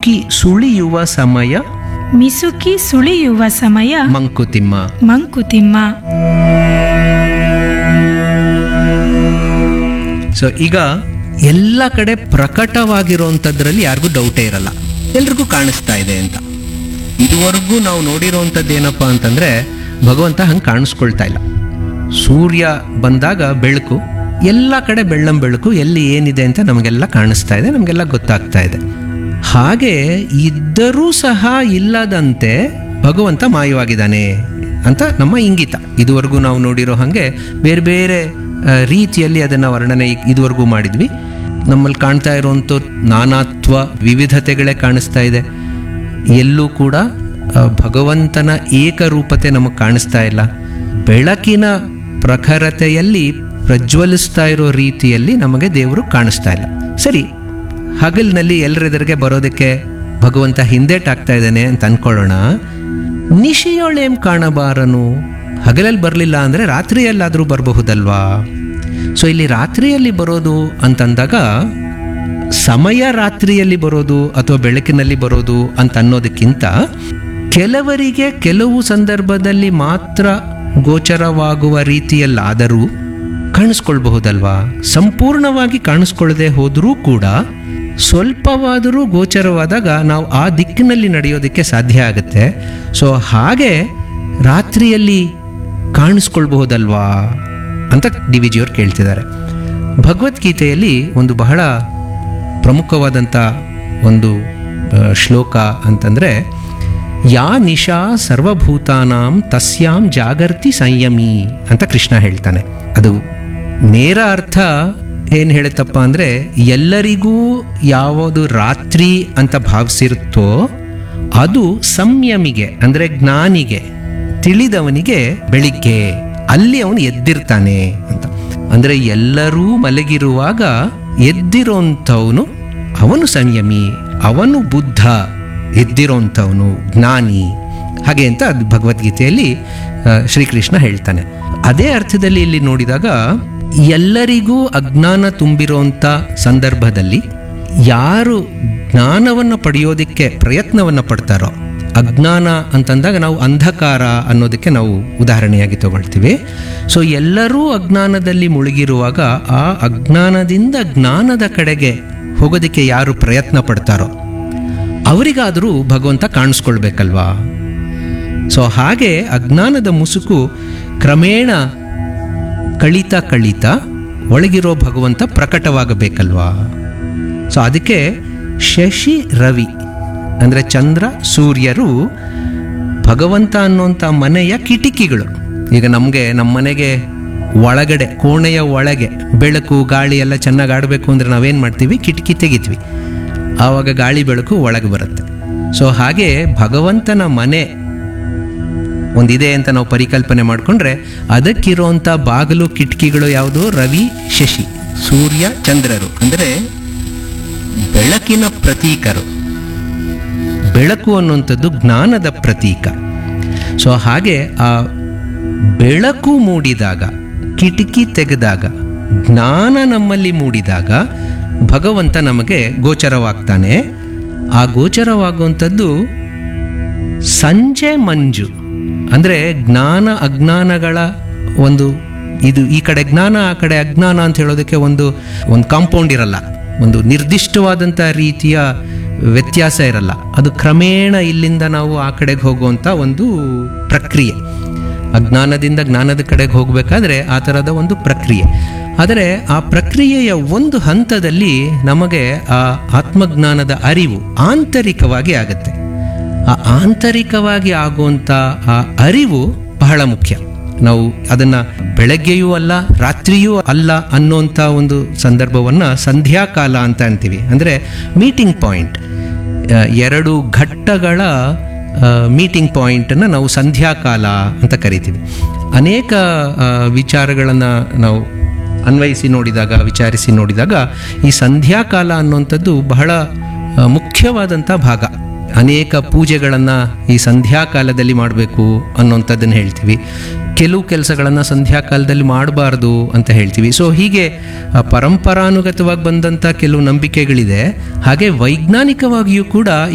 ಮಿಸುಕಿ ಸುಳಿಯುವ ಸಮಯ ಮಿಸುಕಿ ಸುಳಿಯುವ ಸಮಯ ಮಂಕುತಿಮ್ಮ ಮಂಕುತಿಮ್ಮ ಸೊ ಈಗ ಎಲ್ಲ ಕಡೆ ಪ್ರಕಟವಾಗಿರುವಂಥದ್ರಲ್ಲಿ ಯಾರಿಗೂ ಡೌಟೇ ಇರಲ್ಲ ಎಲ್ರಿಗೂ ಕಾಣಿಸ್ತಾ ಇದೆ ಅಂತ ಇದುವರೆಗೂ ನಾವು ನೋಡಿರೋವಂಥದ್ದು ಏನಪ್ಪ ಅಂತಂದ್ರೆ ಭಗವಂತ ಹಂಗೆ ಕಾಣಿಸ್ಕೊಳ್ತಾ ಇಲ್ಲ ಸೂರ್ಯ ಬಂದಾಗ ಬೆಳಕು ಎಲ್ಲ ಕಡೆ ಬೆಳ್ಳಂ ಬೆಳಕು ಎಲ್ಲಿ ಏನಿದೆ ಅಂತ ನಮಗೆಲ್ಲ ಕಾಣಿಸ್ತಾ ಇದೆ ನಮಗೆಲ್ಲ ಗೊತ್ತಾಗ್ತಾ ಇದೆ ಹಾಗೆ ಇದ್ದರೂ ಸಹ ಇಲ್ಲದಂತೆ ಭಗವಂತ ಮಾಯವಾಗಿದ್ದಾನೆ ಅಂತ ನಮ್ಮ ಇಂಗಿತ ಇದುವರೆಗೂ ನಾವು ನೋಡಿರೋ ಹಾಗೆ ಬೇರೆ ಬೇರೆ ಆ, ರೀತಿಯಲ್ಲಿ ಅದನ್ನು ವರ್ಣನೆ ಇ- ಇದುವರೆಗೂ ಮಾಡಿದ್ವಿ ನಮ್ಮಲ್ಲಿ ಕಾಣ್ತಾ ಇರುವಂಥ ನಾನಾತ್ವ ವಿವಿಧತೆಗಳೇ ಕಾಣಿಸ್ತಾ ಇದೆ ಎಲ್ಲೂ ಕೂಡ ಆ, ಭಗವಂತನ ಏಕರೂಪತೆ ನಮಗೆ ಕಾಣಿಸ್ತಾ ಇಲ್ಲ ಬೆಳಕಿನ ಪ್ರಖರತೆಯಲ್ಲಿ ಪ್ರಜ್ವಲಿಸ್ತಾ ಇರೋ ರೀತಿಯಲ್ಲಿ ನಮಗೆ ದೇವರು ಕಾಣಿಸ್ತಾ ಇಲ್ಲ ಸರಿ ಹಗಲಿನಲ್ಲಿ ಎಲ್ಲರೆದುರಿಗೆ ಬರೋದಕ್ಕೆ ಭಗವಂತ ಹಿಂದೇಟಾಗ್ತಾ ಇದ್ದಾನೆ ಅಂತ ಅನ್ಕೊಳ್ಳೋಣ ನಿಶೆಯೊಳೇಂ ಕಾಣಬಾರನು ಹಗಲಲ್ಲಿ ಬರಲಿಲ್ಲ ಅಂದರೆ ರಾತ್ರಿಯಲ್ಲಾದರೂ ಬರಬಹುದಲ್ವಾ ಸೊ ಇಲ್ಲಿ ರಾತ್ರಿಯಲ್ಲಿ ಬರೋದು ಅಂತಂದಾಗ ಸಮಯ ರಾತ್ರಿಯಲ್ಲಿ ಬರೋದು ಅಥವಾ ಬೆಳಕಿನಲ್ಲಿ ಬರೋದು ಅಂತ ಅನ್ನೋದಕ್ಕಿಂತ ಕೆಲವರಿಗೆ ಕೆಲವು ಸಂದರ್ಭದಲ್ಲಿ ಮಾತ್ರ ಗೋಚರವಾಗುವ ರೀತಿಯಲ್ಲಾದರೂ ಕಾಣಿಸ್ಕೊಳ್ಬಹುದಲ್ವಾ ಸಂಪೂರ್ಣವಾಗಿ ಕಾಣಿಸ್ಕೊಳ್ಳದೆ ಹೋದರೂ ಕೂಡ ಸ್ವಲ್ಪವಾದರೂ ಗೋಚರವಾದಾಗ ನಾವು ಆ ದಿಕ್ಕಿನಲ್ಲಿ ನಡೆಯೋದಕ್ಕೆ ಸಾಧ್ಯ ಆಗುತ್ತೆ ಸೊ ಹಾಗೆ ರಾತ್ರಿಯಲ್ಲಿ ಕಾಣಿಸ್ಕೊಳ್ಬಹುದಲ್ವಾ ಅಂತ ಡಿ ವಿ ಜಿಯವ್ರು ಕೇಳ್ತಿದ್ದಾರೆ ಭಗವದ್ಗೀತೆಯಲ್ಲಿ ಒಂದು ಬಹಳ ಪ್ರಮುಖವಾದಂಥ ಒಂದು ಆ, ಶ್ಲೋಕ ಅಂತಂದರೆ ಯಾ ನಿಶಾ ಸರ್ವಭೂತಾನಾಂ ತಸ್ಯಾಂ ಜಾಗರ್ತಿ ಸಂಯಮಿ ಅಂತ ಕೃಷ್ಣ ಹೇಳ್ತಾನೆ ಅದು ನೇರ ಅರ್ಥ ಏನು ಹೇಳುತ್ತಪ್ಪ ಅಂದರೆ ಎಲ್ಲರಿಗೂ ಯಾವುದು ರಾತ್ರಿ ಅಂತ ಭಾವಿಸಿರುತ್ತೋ ಅದು ಸಂಯಮಿಗೆ ಅಂದರೆ ಜ್ಞಾನಿಗೆ ತಿಳಿದವನಿಗೆ ಬೆಳಿಗ್ಗೆ ಅಲ್ಲಿ ಅವನು ಎದ್ದಿರ್ತಾನೆ ಅಂತ ಅಂದರೆ ಎಲ್ಲರೂ ಮಲಗಿರುವಾಗ ಎದ್ದಿರೋಂಥವನು ಅವನು ಸಂಯಮಿ ಅವನು ಬುದ್ಧ ಎದ್ದಿರೋಂಥವನು ಜ್ಞಾನಿ ಹಾಗೆ ಅಂತ ಅದು ಭಗವದ್ಗೀತೆಯಲ್ಲಿ ಆ, ಶ್ರೀಕೃಷ್ಣ ಹೇಳ್ತಾನೆ ಅದೇ ಅರ್ಥದಲ್ಲಿ ಇಲ್ಲಿ ನೋಡಿದಾಗ ಎಲ್ಲರಿಗೂ ಅಜ್ಞಾನ ತುಂಬಿರೋಂಥ ಸಂದರ್ಭದಲ್ಲಿ ಯಾರು ಜ್ಞಾನವನ್ನು ಪಡೆಯೋದಕ್ಕೆ ಪ್ರಯತ್ನವನ್ನು ಪಡ್ತಾರೋ ಅಜ್ಞಾನ ಅಂತಂದಾಗ ನಾವು ಅಂಧಕಾರ ಅನ್ನೋದಕ್ಕೆ ನಾವು ಉದಾಹರಣೆಯಾಗಿ ತಗೊಳ್ತೀವಿ ಸೊ ಎಲ್ಲರೂ ಅಜ್ಞಾನದಲ್ಲಿ ಮುಳುಗಿರುವಾಗ ಆ ಅಜ್ಞಾನದಿಂದ ಜ್ಞಾನದ ಕಡೆಗೆ ಹೋಗೋದಕ್ಕೆ ಯಾರು ಪ್ರಯತ್ನ ಪಡ್ತಾರೋ ಅವರಿಗಾದರೂ ಭಗವಂತ ಕಾಣಿಸ್ಕೊಳ್ಬೇಕಲ್ವಾ ಸೊ ಹಾಗೆ ಅಜ್ಞಾನದ ಮುಸುಕು ಕ್ರಮೇಣ ಕಳೀತಾ ಕಳೀತಾ ಒಳಗಿರೋ ಭಗವಂತ ಪ್ರಕಟವಾಗಬೇಕಲ್ವಾ ಸೊ ಅದಕ್ಕೆ ಶಶಿ ರವಿ ಅಂದರೆ ಚಂದ್ರ ಸೂರ್ಯರು ಭಗವಂತ ಅನ್ನುವಂಥ ಮನೆಯ ಕಿಟಿಕಿಗಳು ಈಗ ನಮಗೆ ನಮ್ಮ ಮನೆಗೆ ಒಳಗಡೆ ಕೋಣೆಯ ಒಳಗೆ ಬೆಳಕು ಗಾಳಿ ಎಲ್ಲ ಚೆನ್ನಾಗಿ ಆಡಬೇಕು ಅಂದರೆ ನಾವೇನು ಮಾಡ್ತೀವಿ ಕಿಟಕಿ ತೆಗಿತೀವಿ ಆವಾಗ ಗಾಳಿ ಬೆಳಕು ಒಳಗೆ ಬರುತ್ತೆ ಸೊ ಹಾಗೆ ಭಗವಂತನ ಮನೆ ಒಂದಿದೆ ಅಂತ ನಾವು ಪರಿಕಲ್ಪನೆ ಮಾಡಿಕೊಂಡ್ರೆ ಅದಕ್ಕಿರುವಂಥ ಬಾಗಿಲು ಕಿಟಕಿಗಳು ಯಾವುದು ರವಿ ಶಶಿ ಸೂರ್ಯ ಚಂದ್ರರು ಅಂದರೆ ಬೆಳಕಿನ ಪ್ರತೀಕರು ಬೆಳಕು ಅನ್ನುವಂಥದ್ದು ಜ್ಞಾನದ ಪ್ರತೀಕ ಸೊ ಹಾಗೆ ಆ ಬೆಳಕು ಮೂಡಿದಾಗ ಕಿಟಕಿ ತೆಗೆದಾಗ ಜ್ಞಾನ ನಮ್ಮಲ್ಲಿ ಮೂಡಿದಾಗ ಭಗವಂತ ನಮಗೆ ಗೋಚರವಾಗ್ತಾನೆ ಆ ಗೋಚರವಾಗುವಂಥದ್ದು ಸಂಜೆ ಮಂಜು ಅಂದರೆ ಜ್ಞಾನ ಅಜ್ಞಾನಗಳ ಒಂದು ಇದು ಈ ಕಡೆ ಜ್ಞಾನ ಆ ಕಡೆ ಅಜ್ಞಾನ ಅಂತ ಹೇಳೋದಕ್ಕೆ ಒಂದು ಒಂದು ಕಾಂಪೌಂಡ್ ಇರಲ್ಲ ಒಂದು ನಿರ್ದಿಷ್ಟವಾದಂಥ ರೀತಿಯ ವ್ಯತ್ಯಾಸ ಇರಲ್ಲ ಅದು ಕ್ರಮೇಣ ಇಲ್ಲಿಂದ ನಾವು ಆ ಕಡೆಗೆ ಹೋಗುವಂಥ ಒಂದು ಪ್ರಕ್ರಿಯೆ ಅಜ್ಞಾನದಿಂದ ಜ್ಞಾನದ ಕಡೆಗೆ ಹೋಗಬೇಕಾದ್ರೆ ಆ ಥರದ ಒಂದು ಪ್ರಕ್ರಿಯೆ ಆದರೆ ಆ ಪ್ರಕ್ರಿಯೆಯ ಒಂದು ಹಂತದಲ್ಲಿ ನಮಗೆ ಆ ಆತ್ಮಜ್ಞಾನದ ಅರಿವು ಆಂತರಿಕವಾಗಿ ಆಗುತ್ತೆ ಆ ಆಂತರಿಕವಾಗಿ ಆಗುವಂಥ ಆ ಅರಿವು ಬಹಳ ಮುಖ್ಯ ನಾವು ಅದನ್ನು ಬೆಳಗ್ಗೆಯೂ ಅಲ್ಲ ರಾತ್ರಿಯೂ ಅಲ್ಲ ಅನ್ನೋಂಥ ಒಂದು ಸಂದರ್ಭವನ್ನು ಸಂಧ್ಯಾಕಾಲ ಅಂತ ಅಂತೀವಿ ಅಂದರೆ ಮೀಟಿಂಗ್ ಪಾಯಿಂಟ್ ಎರಡು ಘಟ್ಟಗಳ ಮೀಟಿಂಗ್ ಪಾಯಿಂಟನ್ನು ನಾವು ಸಂಧ್ಯಾಕಾಲ ಅಂತ ಕರಿತೀವಿ ಅನೇಕ ವಿಚಾರಗಳನ್ನು ನಾವು ಅನ್ವಯಿಸಿ ನೋಡಿದಾಗ ವಿಚಾರಿಸಿ ನೋಡಿದಾಗ ಈ ಸಂಧ್ಯಾಕಾಲ ಅನ್ನುವಂಥದ್ದು ಬಹಳ ಆ, ಮುಖ್ಯವಾದಂಥ ಭಾಗ ಅನೇಕ ಪೂಜೆಗಳನ್ನು ಈ ಸಂಧ್ಯಾಕಾಲದಲ್ಲಿ ಮಾಡಬೇಕು ಅನ್ನೋಂಥದ್ದನ್ನು ಹೇಳ್ತೀವಿ ಕೆಲವು ಕೆಲಸಗಳನ್ನು ಸಂಧ್ಯಾಕಾಲದಲ್ಲಿ ಮಾಡಬಾರ್ದು ಅಂತ ಹೇಳ್ತೀವಿ ಸೊ ಹೀಗೆ ಆ, ಪರಂಪರಾನುಗತವಾಗಿ ಬಂದಂಥ ಕೆಲವು ನಂಬಿಕೆಗಳಿದೆ ಹಾಗೆ ವೈಜ್ಞಾನಿಕವಾಗಿಯೂ ಕೂಡ